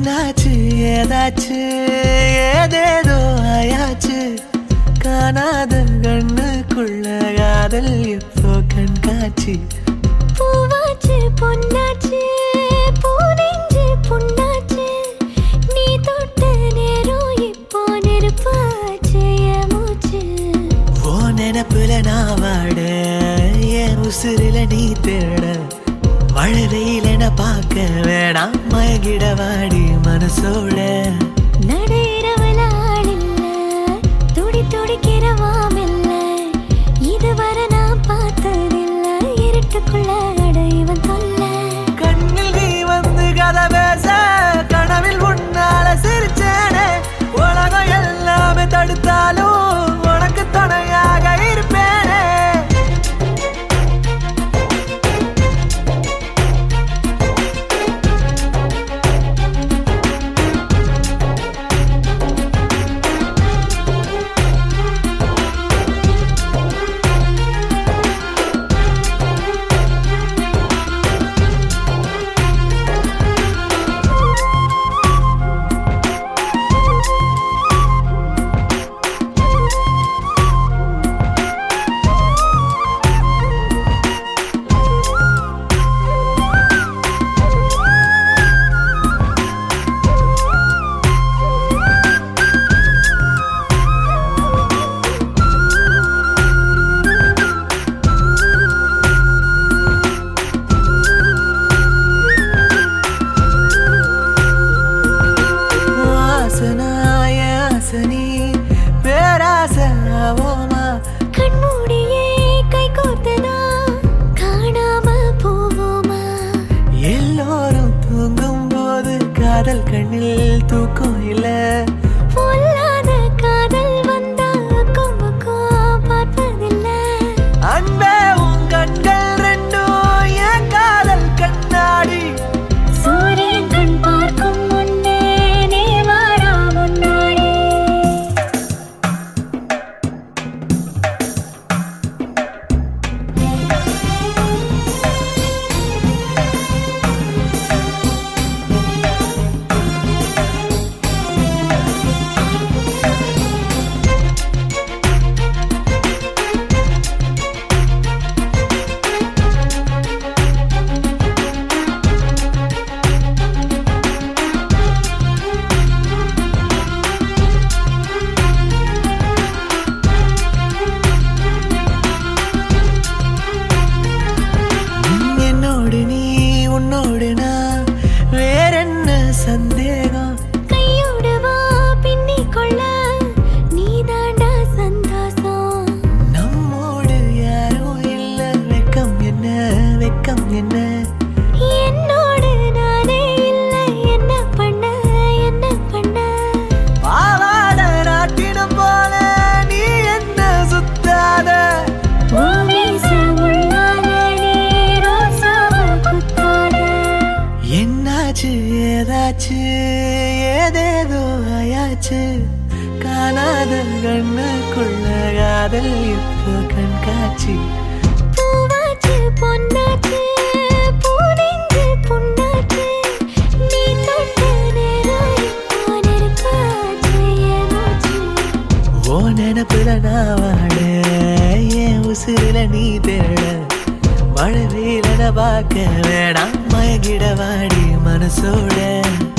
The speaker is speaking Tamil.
என்னாச்சு ஏதாச்சு ஏதேதோ ஆயாச்சு காணாத கண்ணுக்குள்ள காதல் இப்போ கண்காட்சி பூவாச்சு பொன்னாச்சு பூனெஞ்சு புண்ணாச்சு நீ தொட்ட நேரம் இப்போ நெருப்பாச்சு என் மூச்சு ஓ நினப்புல நான் வாட என் உசுரில நீ தேட மழை வெயிலென பார்க்க வேணாம் மயங்கிட வாடி மனசோட நடையிறவல ஆளில்ல துடி துடிக்கிற வாமில்ல இதுவரை நான் பார்த்ததில்ல இருட்டுக்குள்ள அடைவன் தொல்ல கண்ணில் நீ வந்து கதை பேச கனவில் உன்னால சிரிச்சேனே உலகம் எல்லாமே தடுத்தாலும் உனக்கு துணையாக இருப்பேனே வாசனாய ஆசனி பேராசவோமா கண்மூடியே கை கோர்த்ததா காணாம போவோமா எல்லோரும் தூங்கும் போது காதல் கண்ணில் தூக்கம் இல்ல பொல்லாத காதல் வந்தா அக்கம் பார்ப்பதில்லை அன்பே உன் கண்கள் ரெண்டும் என் காதல் கண்ணாடி சூரியன் கண் பார்க்கும் முன்னே நீ வாரா முன்னாடி என்னோடு நீ உன்னோடு நான் வேறென்ன சந்தேகம் கையோடு வா பின்னிக் கொள்ள நீதாண்டா சந்தோஷம் நம்மோடு யாரும் இல்ல வெக்கம் என்ன வெக்கம் என்ன என்னோடு நானே இல்லை என்ன பண்ண என்ன பண்ண பாவாட நாட்டினம் போல நீ என்ன சுத்தாத பூமீச முள்ளால நீ ரோசாவ குத்தாத என்னாச்சு ஏதாச்சு ஏதேதோ ஆயாச்சு காணாத கண்ணுக்குள்ள காதல் இப்போ கண்காட்சி பூவாச்சு பொன்னாச்சு பூனெஞ்சு புண்ணாச்சு நீ தொட்ட நேரம் இப்போ நெருப்பாச்சு என் மூச்சு ஓ நினப்புல நான் வாட என் உசுரில நீ தேட மழை வெயிலன பார்க்க வேணாம் மயங்கிட வாடி மனசோட